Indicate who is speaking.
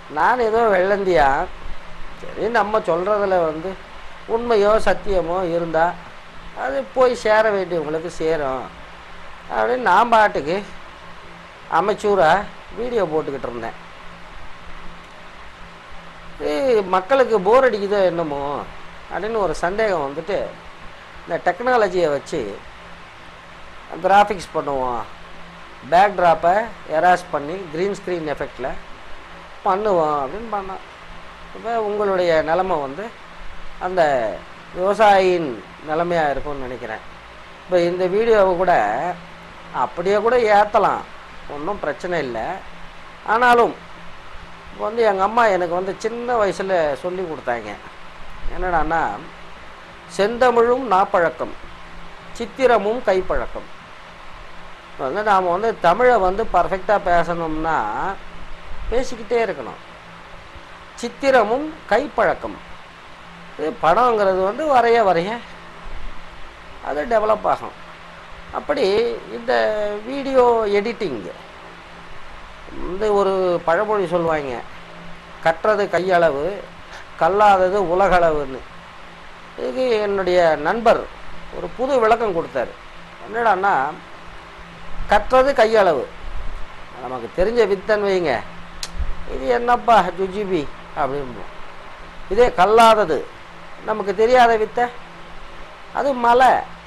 Speaker 1: நான் ஏதோ வெள்ளந்தியா சரி நம்ம சொல்கிறதுல வந்து உண்மையோ சத்தியமோ இருந்தால் அது போய் சேர வேண்டியவங்களுக்கு சேரும் அப்படின்னு நான் பாட்டுக்கு அமைச்சூராக வீடியோ போட்டுக்கிட்டு இருந்தேன் இது மக்களுக்கு போர் அடிக்குதோ என்னமோ அப்படின்னு ஒரு சந்தேகம் வந்துட்டு இந்த டெக்னாலஜியை வச்சு கிராஃபிக்ஸ் பண்ணுவோம் பேக் ட்ராப்பை எராஸ் பண்ணி க்ரீன் ஸ்க்ரீன் எஃபெக்டில் பண்ணுவோம் அப்படின்னு பண்ணோம் இப்போ உங்களுடைய நிலமை வந்து அந்த விவசாயியின் நிலைமையாக இருக்கும்னு நினைக்கிறேன் இப்போ இந்த வீடியோவை கூட அப்படியே கூட ஏற்றலாம் ஒன்றும் பிரச்சனை இல்லை ஆனாலும் இப்போ வந்து எங்கள் அம்மா எனக்கு வந்து சின்ன வயசில் சொல்லி கொடுத்தாங்க என்னடான்னா செந்தமிழும் நாப்பழக்கம் சித்திரமும் கைப்பழக்கம் இப்போ வந்து நாம் வந்து தமிழை வந்து பர்ஃபெக்டாக பேசணும்னா பேசிக்கிட்டே இருக்கணும் சித்திரமும் கைப்பழக்கம் இது படங்கிறது வந்து வரைய வரைய அது டெவலப் ஆகும் அப்படி இந்த வீடியோ எடிட்டிங் வந்து ஒரு பழமொழி சொல்லுவாங்க கற்றது கையளவு கல்லாதது உலகளவுன்னு இதுக்கு என்னுடைய நண்பர் ஒரு புது விளக்கம் கொடுத்தாரு என்னடான்னா கற்றது கையளவு நமக்கு தெரிஞ்ச வித்தன் வைங்க இது என்னப்பா ஜுஜிபி அப்படிம்போம் இதே கல்லாதது நமக்கு தெரியாத வித்தை அது மலை